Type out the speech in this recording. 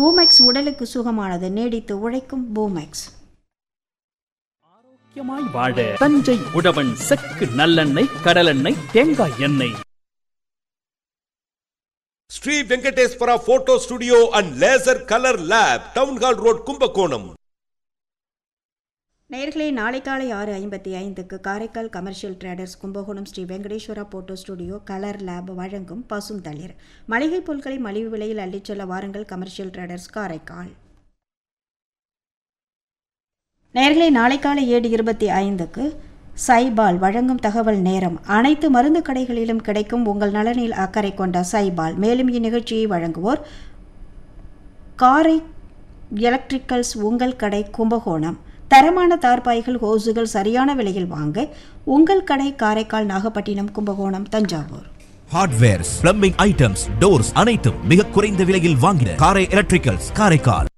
பூமெக்ஸ் உடலுக்கு சுகமானது நீடித்து உழைக்கும் பூமெக்ஸ் ஆரோக்கியமாய் வாழ தஞ்சை உழவன் செக்கு நல்லெண்ணெய் கடலெண்ணெய் தேங்காய் எண்ணெய் Sri Venkateswara photo studio and laser colour lab town hall road Kumbakonam நேர்களே நாளை காலை ஆறு ஐம்பத்தி ஐந்துக்கு Karaikal commercial traders Kumbakonam Sri Venkateswara photo studio colour lab வழங்கும் பசும் தளிர் மளிகை பொருட்களை மலிவு விலையில் அள்ளிச் செல்ல வாருங்கள் கமர்ஷியல் ட்ரேடர்ஸ் காரைக்கால் நேர்களே நாளை காலை ஏழு இருபத்தி ஐந்துக்கு சைபால் வழங்கும் தகவல் நேரம் அனைத்து மருந்து கடைகளிலும் கிடைக்கும் உங்கள் நலனில் அக்கறை கொண்ட சைபால் மேலும் இந்நிகழ்ச்சியை வழங்குவோர் காரை எலக்ட்ரிக்கல்ஸ் உங்கள் கடை கும்பகோணம் தரமான தார்பாய்கள் ஹோஸுகள் சரியான விலையில் வாங்க உங்கள் கடை Karaikal Nagapattinam Kumbakonam Thanjavur hardwares plumbing items doors அனைத்தும் மிக குறைந்த விலையில் வாங்கின காரை எலக்ட்ரிக்கல்ஸ் காரைக்கால்